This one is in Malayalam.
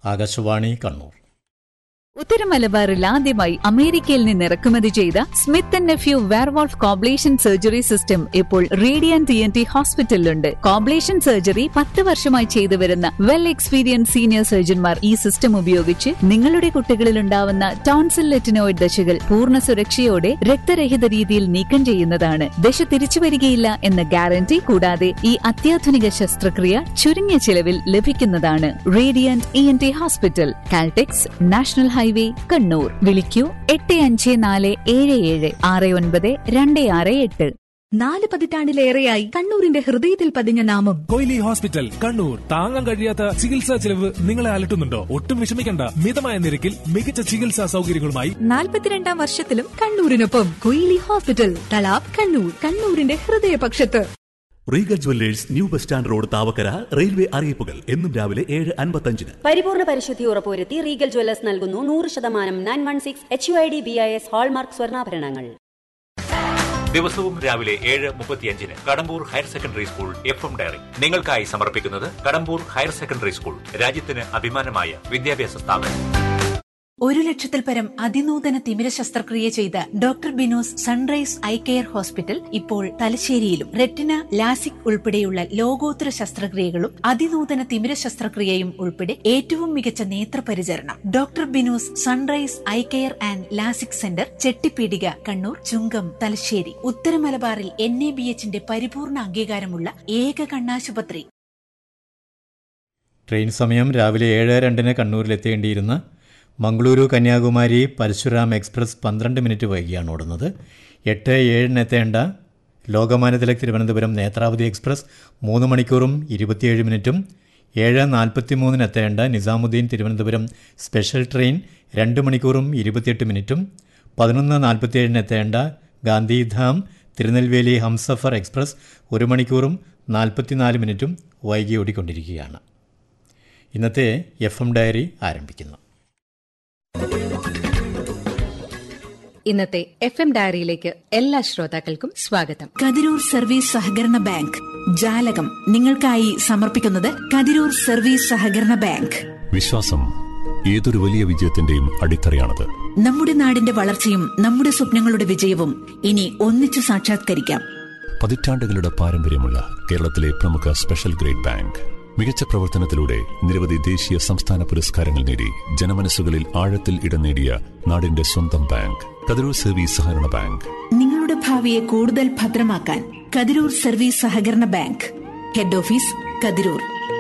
ആകാശവാണി കണ്ണൂർ ഉത്തര മലബാറിൽ ആദ്യമായി അമേരിക്കയിൽ നിന്ന് ഇറക്കുമതി ചെയ്ത Smith and Nephew Werewolf coblation surgery system ഇപ്പോൾ റേഡിയൻ ടി എൻ ടി ഹോസ്പിറ്റലിലുണ്ട് കോബ്ലേഷൻ സർജറി പത്ത് വർഷമായി ചെയ്തു വരുന്ന വെൽ എക്സ്പീരിയൻസ് സീനിയർ സർജൻമാർ ഈ സിസ്റ്റം ഉപയോഗിച്ച് നിങ്ങളുടെ കുട്ടികളിൽ ഉണ്ടാവുന്ന ടോൺസിൽ ലെറ്റിനോയിഡ് ദശകൾ പൂർണ്ണ സുരക്ഷയോടെ രക്തരഹിത രീതിയിൽ നീക്കം ചെയ്യുന്നതാണ് ദശ തിരിച്ചു വരികയില്ല എന്ന ഗ്യാരണ്ടി കൂടാതെ ഈ അത്യാധുനിക ശസ്ത്രക്രിയ ചുരുങ്ങിയ ചിലവിൽ ലഭിക്കുന്നതാണ് Radiant E N T hospital Caltex national highway Kannur വിളിക്കൂ എട്ട് അഞ്ച് നാല് ഏഴ് ഏഴ് ആറ് ഒൻപത് രണ്ട് ആറ് എട്ട് നാല് പതിറ്റാണ്ടിലേറെയായി കണ്ണൂരിന്റെ ഹൃദയത്തിൽ പതിഞ്ഞ നാമം കൊയിലി ഹോസ്പിറ്റൽ കണ്ണൂർ താങ്ങാൻ കഴിയാത്ത ചികിത്സാ ചെലവ് നിങ്ങളെ അലട്ടുന്നുണ്ടോ ഒട്ടും വിഷമിക്കണ്ട മിതമായ നിരക്കിൽ മികച്ച ചികിത്സാ സൗകര്യങ്ങളുമായി നാൽപ്പത്തിരണ്ടാം വർഷത്തിലും കണ്ണൂരിനൊപ്പം കൊയിലി ഹോസ്പിറ്റൽ തലാബ് കണ്ണൂർ കണ്ണൂരിന്റെ ഹൃദയപക്ഷത്ത് Regal jewellers new bus stand road Thavakkara railway അറിയിപ്പുകൾ എന്നും രാവിലെ ഏഴ് അൻപത്തഞ്ചിന് പരിപൂർണ പരിശുദ്ധി ഉറപ്പുവരുത്തി റീഗൽ ജ്വല്ലേഴ്സ് നൽകുന്നു നൂറ് ശതമാനം nine one six H U I D B I S hallmark സ്വർണ്ണാഭരണങ്ങൾ ദിവസവും രാവിലെ ഏഴ് മുപ്പത്തിയഞ്ചിന് Kadambur higher secondary school F M diary നിങ്ങൾക്കായി സമർപ്പിക്കുന്നത് കടമ്പൂർ ഹയർ സെക്കൻഡറി സ്കൂൾ രാജ്യത്തിന് അഭിമാനമായ വിദ്യാഭ്യാസ സ്ഥാപനം ഒരു ലക്ഷത്തിൽ പരം അതിനൂതന തിമിര ശസ്ത്രക്രിയ ചെയ്ത doctor Binos Sunrise eye care hospital ഇപ്പോൾ തലശ്ശേരിയിലും റെറ്റിന ലാസിക് ഉൾപ്പെടെയുള്ള ലോകോത്തര ശസ്ത്രക്രിയകളും അതിനൂതന തിമിര ശസ്ത്രക്രിയയും ഉൾപ്പെടെ ഏറ്റവും മികച്ച നേത്രപരിചരണം doctor Binos Sunrise eye care and LASIK centre Chettipeedika Kannur Chungam Thalassery ഉത്തര മലബാറിൽ എൻ എ ബി എച്ചിന്റെ പരിപൂർണ അംഗീകാരമുള്ള ഏക കണ്ണാശുപത്രി ട്രെയിൻ സമയം രാവിലെ ഏഴ് രണ്ടിന് കണ്ണൂരിലെത്തേണ്ടിയിരുന്ന മംഗളൂരു കന്യാകുമാരി പരശുരാം എക്സ്പ്രസ് പന്ത്രണ്ട് മിനിറ്റ് വൈകിയാണ് ഓടുന്നത് എട്ട് ഏഴിന് എത്തേണ്ട ലോകമാന്യ തിലക് തിരുവനന്തപുരം നേത്രാവതി എക്സ്പ്രസ് മൂന്ന് മണിക്കൂറും ഇരുപത്തിയേഴ് മിനിറ്റും ഏഴ് നാൽപ്പത്തി മൂന്നിന് എത്തേണ്ട നിസാമുദ്ദീൻ തിരുവനന്തപുരം സ്പെഷ്യൽ ട്രെയിൻ രണ്ട് മണിക്കൂറും ഇരുപത്തിയെട്ട് മിനിറ്റും പതിനൊന്ന് നാൽപ്പത്തിയേഴിന് എത്തേണ്ട ഗാന്ധിധാം തിരുനെൽവേലി ഹംസഫർ എക്സ്പ്രസ് ഒരു മണിക്കൂറും നാൽപ്പത്തിനാല് മിനിറ്റും വൈകി ഓടിക്കൊണ്ടിരിക്കുകയാണ് ഇന്നത്തെ എഫ് എം ഡയറി ആരംഭിക്കുന്നു ഇന്നത്തെ എഫ് എം ഡയറിയിലേക്ക് എല്ലാ ശ്രോതാക്കൾക്കും സ്വാഗതം കതിരൂർ സർവീസ് സഹകരണ ബാങ്ക് ജാലകം നിങ്ങൾക്കായി സമർപ്പിക്കുന്നത് കതിരൂർ സർവീസ് സഹകരണ ബാങ്ക് വിശ്വാസം ഏതൊരു വലിയ വിജയത്തിന്റെയും അടിത്തറയാണത് നമ്മുടെ നാടിന്റെ വളർച്ചയും നമ്മുടെ സ്വപ്നങ്ങളുടെ വിജയവും ഇനി ഒന്നിച്ചു സാക്ഷാത്കരിക്കാം പതിറ്റാണ്ടുകളുടെ പാരമ്പര്യമുള്ള കേരളത്തിലെ പ്രമുഖ സ്പെഷ്യൽ ഗ്രേഡ് ബാങ്ക് മികച്ച പ്രവർത്തനത്തിലൂടെ നിരവധി ദേശീയ സംസ്ഥാന പുരസ്കാരങ്ങൾ നേടി ജനമനസ്സുകളിൽ ആഴത്തിൽ ഇടം നേടിയ നാടിന്റെ സ്വന്തം ബാങ്ക് കതിരൂർ സർവീസ് സഹകരണ ബാങ്ക് നിങ്ങളുടെ ഭാവിയെ കൂടുതൽ ഭദ്രമാക്കാൻ കതിരൂർ സർവീസ് സഹകരണ ബാങ്ക് ഹെഡ് ഓഫീസ് കതിരൂർ